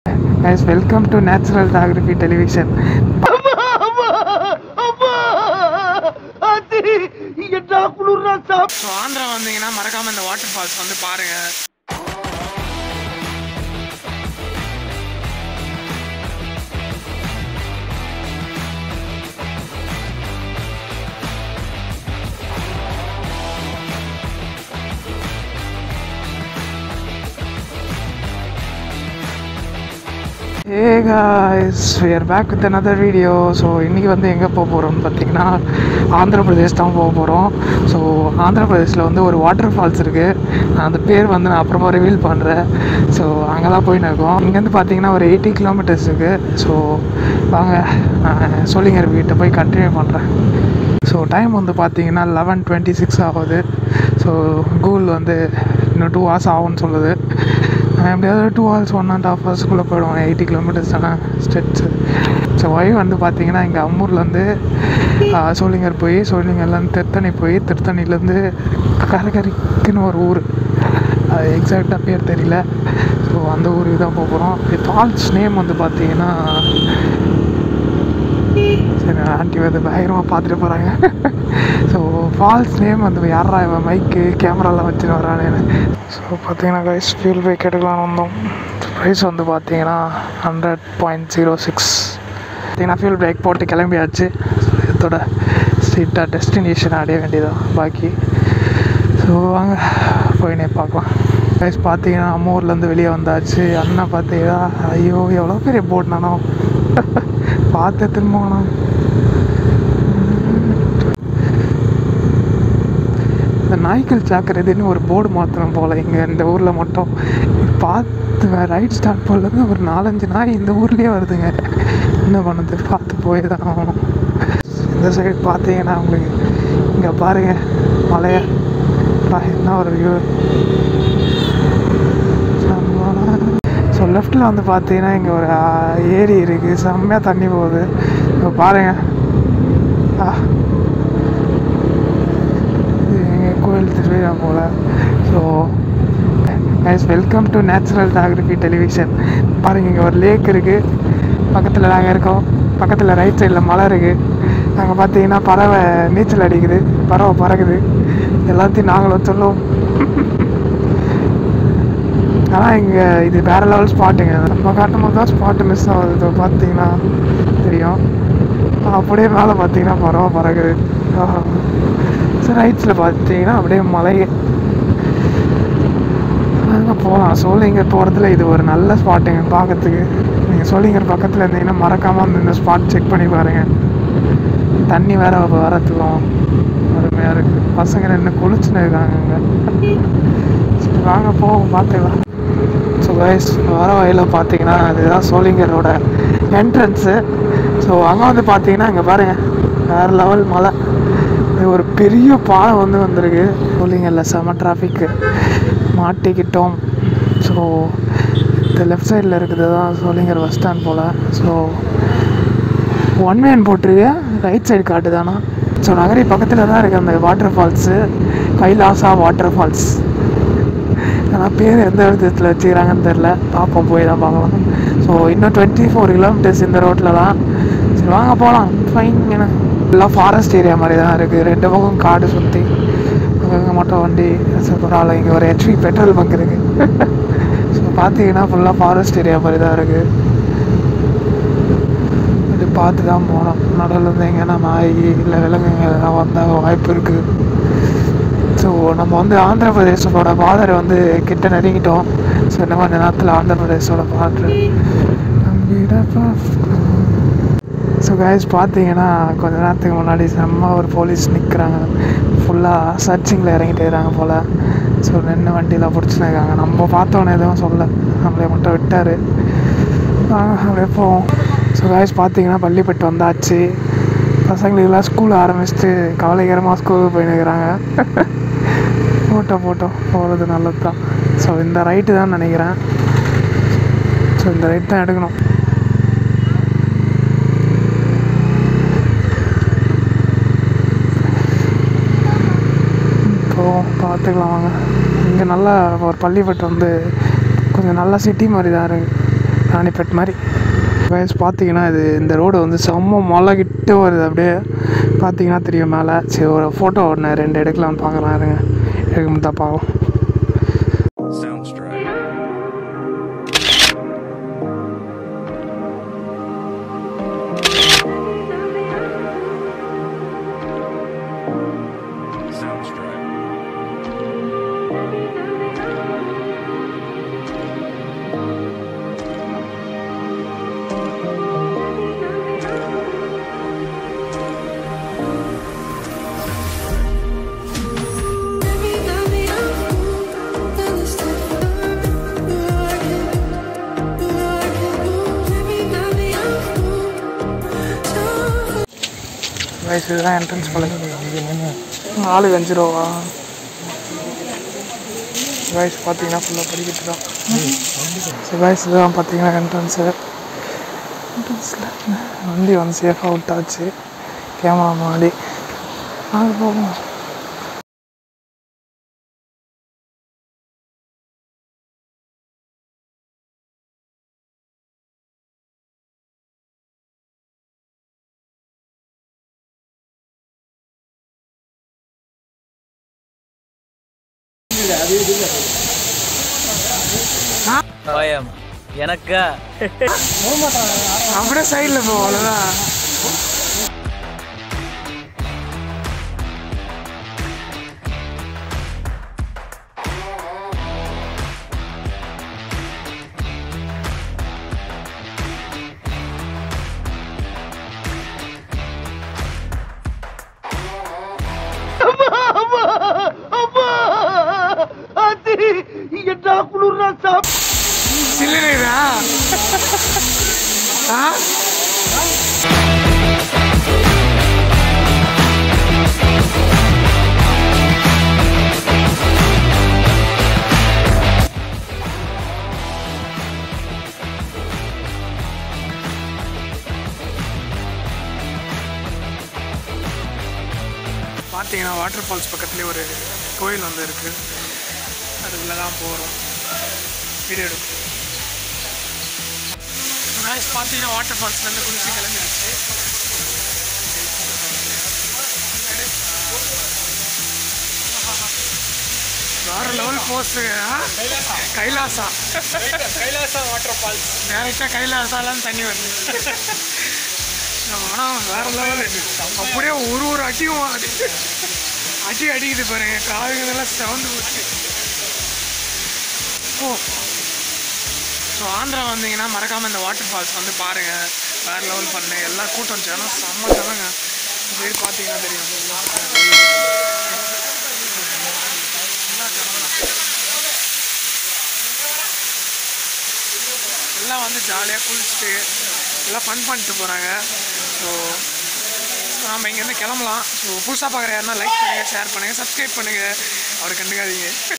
Guys welcome to natural geography television so Andhra வந்தீங்கன்னா மறக்காம இந்த வாட்டர் ஃபால்ஸ் வந்து பாருங்க hey guys we are back with another video so இன்றைக்கி வந்து எங்கே போக போகிறோம்னு பார்த்தீங்கன்னா ஆந்திர பிரதேஷ் தான் போக போகிறோம் ஸோ ஆந்திர பிரதேஷில் வந்து ஒரு வாட்டர் ஃபால்ஸ் இருக்குது அந்த பேர் வந்து நான் அப்புறமா ரிவீல் பண்ணுறேன் ஸோ அங்கே தான் போயின்னு இருக்கோம் இங்கேருந்து பார்த்தீங்கன்னா ஒரு எயிட்டி கிலோமீட்டர்ஸ் இருக்குது ஸோ வாங்க நான் சொல்லிங்கர் வீட்டை போய் கண்டினியூ பண்ணுறேன் ஸோ டைம் வந்து பார்த்தீங்கன்னா லெவன் டுவெண்ட்டி சிக்ஸ் ஆகுது ஸோ கூகுள் வந்து இன்னும் டூ ஹவர்ஸ் ஆகும்னு சொல்லுது நான் எப்படியாவது two hours one and half ஹவர்ஸ்க்குள்ளே போயிடுவோம் எயிட்டி கிலோமீட்டர்ஸ் தானே ஸ்டெட்ஸு ஸோ ஒய் வந்து பார்த்தீங்கன்னா இங்கே அம்மூர்லேருந்து சோளிங்கர் போய் சோளிங்கர்லேருந்து திருத்தணி போய் திருத்தணிலேருந்து கரகரிக்குன்னு ஒரு ஊர் அது எக்ஸாக்டாக பேர் தெரியல ஸோ அந்த ஊருக்கு தான் போக போகிறோம் ஃபால்ஸ் நேம் வந்து பார்த்தீங்கன்னா சரி ஆண்டி வந்து பயங்கரமாக பார்த்துட்டு போகிறாங்க ஸோ ஃபால்ஸ் நேம் வந்து யாரா இவன் மைக்கு கேமராலாம் வச்சுட்டு வரானேன்னு ஸோ பார்த்தீங்கன்னா கைஸ் ஃபியூல் பைக் எடுக்கலாம்னு வந்தோம் ப்ரைஸ் வந்து பார்த்தீங்கன்னா ஹண்ட்ரட் பாயிண்ட் ஜீரோ சிக்ஸ் பார்த்தீங்கன்னா ஃபியூல் பிரேக் போட்டு கிளம்பியாச்சு இதோட ஸ்ட்ரீட்டாக டெஸ்டினேஷன் அடைய வேண்டியதான் பாக்கி ஸோ வாங்க போயினே பார்க்கலாம் கைஸ் பார்த்தீங்கன்னா அம்மா ஊர்லேருந்து வெளியே வந்தாச்சு அண்ணன் பார்த்தீங்கன்னா ஐயோ எவ்வளோ பெரிய போட் நானோ பார்த்து திரும்பணும் இந்த நாய்க்கள் சாக்கிறதுன்னு ஒரு போர்டு மாற்றணும் போல் இங்கே இந்த ஊரில் மட்டும் பார்த்து ரைட் ஸ்டார்ட் போடலன்னு ஒரு நாலஞ்சு நாய் இந்த ஊர்லேயே வருதுங்க என்ன பண்ணுது பார்த்து போய் தான் ஆகணும் இந்த சைடு பார்த்தீங்கன்னா உங்களுக்கு இங்கே பாருங்க மலைய பா, என்ன ஒரு வியூ ஸோ லெஃப்ட்டில் வந்து பார்த்தீங்கன்னா இங்கே ஒரு ஆ, ஏரி இருக்குது செம்மையாக தண்ணி போகுது இப்போ பாருங்க ஆ இது எங்கள் கோயில் திருவிழா போல் so guys welcome to natural geography television பாருங்க இங்கே ஒரு லேக் இருக்குது பக்கத்தில் நாங்கள் இருக்கோம் பக்கத்தில் ரைட் சைடில் மலை இருக்குது அங்கே பார்த்தீங்கன்னா பறவை நீச்சல் அடிக்குது பறவை பறக்குது எல்லாத்தையும் நாங்களும் சொல்லுவோம் ஆனால் இங்கே இது வேறு லெவல் ஸ்பாட்டுங்க நம்ம காட்டும் போது தான் ஸ்பாட்டு மிஸ் ஆகுது இதோ பார்த்தீங்கன்னா தெரியும் அப்படியே மேலே பார்த்தீங்கன்னா பறவை பறக்குது சரி ரைட்ஸில் பார்த்தீங்கன்னா அப்படியே மலை அங்கே போகலாம் சோழிங்கர் போகிறதுல இது ஒரு நல்ல ஸ்பாட்டுங்க பார்க்கறதுக்கு நீங்கள் சோழிங்கர் பக்கத்தில் இருந்தீங்கன்னா மறக்காமல் வந்து இந்த ஸ்பாட் செக் பண்ணி பாருங்கள் தண்ணி வேற வரத்துக்கும் அருமையாக இருக்குது பசங்க ரெண்டு குளிச்சுன்னு இருக்காங்க அங்கே சரி வாங்க போவோம் பார்த்துக்கலாம் ஸோ கைஸ் வர வழியில் பார்த்தீங்கன்னா இதுதான் சோளிங்கரோட என்ட்ரன்ஸு ஸோ அங்கே வந்து பார்த்தீங்கன்னா இங்கே பாருங்கள் வேறு லெவல் மலை இது ஒரு பெரிய பாலம் வந்து வந்திருக்கு சோளிங்கரில் செம டிராஃபிக்கு மாட்டிக்கிட்டோம் ஸோ இந்த லெஃப்ட் சைடில் இருக்கிறது தான் சோளிங்கர் பஸ் ஸ்டாண்ட் போல் ஸோ ஒன் மேன் போட்டிருக்கு ரைட் சைடு காட்டுதானா ஸோ நகரி பக்கத்தில் தான் இருக்குது அந்த water falls Kailasa water falls ஆனால் பேர் எந்த விதத்தில் வச்சுக்கிறாங்கன்னு தெரில பார்ப்போம் போய் தான் பார்க்கலாம் ஸோ இன்னும் டுவெண்ட்டி ஃபோர் கிலோமீட்டர்ஸ் இந்த ரோட்டில் தான் சரி வாங்க போகலாம் ஃபைன் என்ன எல்லாம் ஃபாரஸ்ட் ஏரியா மாதிரி தான் இருக்குது ரெண்டு பக்கம் காடு சுற்றி அங்கங்கே மட்டும் வண்டி சரி பரவாயில்ல இங்கே ஒரு ஹெச்பி பெட்ரோல் பங்க் இருக்குது ஸோ பார்த்தீங்கன்னா ஃபுல்லாக ஃபாரஸ்ட் ஏரியா மாதிரி தான் இருக்குது இது பார்த்து தான் போகணும் நடுவில் இருந்து எங்கன்னா நாய் இல்லை விலங்குங்க எல்லாம் வந்தால் வாய்ப்பு இருக்குது ஸோ நம்ம வந்து ஆந்திர பிரதேசத்தோட பார்டரை வந்து கிட்ட நெருங்கிட்டோம் ஸோ இன்னும் கொஞ்ச நேரத்தில் ஆந்திர பிரதேசோட பார்டர் ஸோ கைஸ் பார்த்தீங்கன்னா கொஞ்ச நேரத்துக்கு முன்னாடி செம்ம ஒரு போலீஸ் நிற்கிறாங்க ஃபுல்லாக சர்ச்சிங்கில் இறங்கிட்டு இருக்காங்க போல் ஸோ நின்று வண்டியெலாம் பிடிச்சின்னு இருக்காங்க நம்ம பார்த்தோன்னே எதுவும் சொல்ல நம்மளே மட்டும் விட்டார் அப்படியே போவோம் ஸோ கைஸ் பார்த்தீங்கன்னா பள்ளிப்பட்டு வந்தாச்சு பசங்களுக்கெல்லாம் ஸ்கூல் ஆரம்பிச்சுட்டு கவலைகரமாக ஸ்கூலுக்கு போயின்னு இருக்கிறாங்க போட்டோம் போட்டோம் போகிறது நல்லது தான் ஸோ இந்த ரைட்டு தான் நினைக்கிறேன் ஸோ இந்த ரைட் தான் எடுக்கணும் போவோம் பார்த்துக்கலாம் வாங்க இங்கே நல்லா ஒரு பள்ளிப்பட்டு வந்து கொஞ்சம் நல்ல சிட்டி மாதிரி தான் இருக்குது ராணிப்பேட் மாதிரி வயசு பார்த்தீங்கன்னா இது இந்த ரோடு வந்து செம்ம மலை கிட்ட வருது அப்படியே பார்த்தீங்கன்னா தெரியும் மேலே சரி ஒரு ஃபோட்டோ ஒன்று ரெண்டு எடுக்கலாம்னு பார்க்குறேன் இருங்க எடுக்கும் தான் பார்க்கலாம் Soundstripe. Soundstripe. வயசு தான் என்ட்ரன்ஸ் காலேஜ் நாலு அஞ்சு ரூபா வயசு பார்த்தீங்கன்னா ஃபுல்லாக படிக்கிட்டு தான் சரி வயசு தான் பார்த்தீங்கன்னா என்ட்ரன்ஸு என்ட்ரன்ஸில் வண்டி வந்து சேஃபாக விட்டாச்சு கேமரா முன்னாடி அது போகும் பயம் எனக்கா அப்படியே சைடில் போ அவ்வளோதான் சில்லுதா ஆ பார்த்தீங்கன்னா வாட்டர் ஃபால்ஸ் பக்கத்துலேயே ஒரு கோயில் வந்து இருக்குது அதுக்குள்ளே தான் போகிறோம் வீடியோ எடுக்கும் guys பார்த்தீங்கன்னா வாட்டர் ஃபால்ஸ்லேருந்து குளிச்சு கிளம்பிடுச்சு வேற லெவல் போஸ்ட்டுங்க கைலாசா கைலாசா வாட்டர் ஃபால்ஸ் டேரெக்டாக கைலாசாலாம் தண்ணி வருது ஆனால் வேற லெவல் அப்படியே ஒரு ஒரு அடியும் அடி அடி அடிக்குது பாருங்க காதுகளெல்லாம் செவந்து போச்சு ஓ ஸோ ஆந்திரா வந்தீங்கன்னா மறக்காமல் இந்த வாட்டர் ஃபால்ஸ் வந்து பாருங்கள் வேறு லெவல் பண்ணு எல்லா கூட்டம் ஜனம் செம்ம ஜனங்க சைடு பார்த்தீங்கன்னா தெரியும் எல்லா ஜனம் தான். எல்லாம் வந்து ஜாலியாக குளிச்சுட்டு எல்லாம் ஃபன் பண்ணிட்டு போகிறாங்க ஸோ நாம் இங்கேருந்து கிளம்பலாம் ஸோ புதுசாக பார்க்குற யாருன்னா லைக் பண்ணுங்கள் ஷேர் பண்ணுங்கள் சப்ஸ்கிரைப் பண்ணுங்கள் அவரை கண்டுக்காதீங்க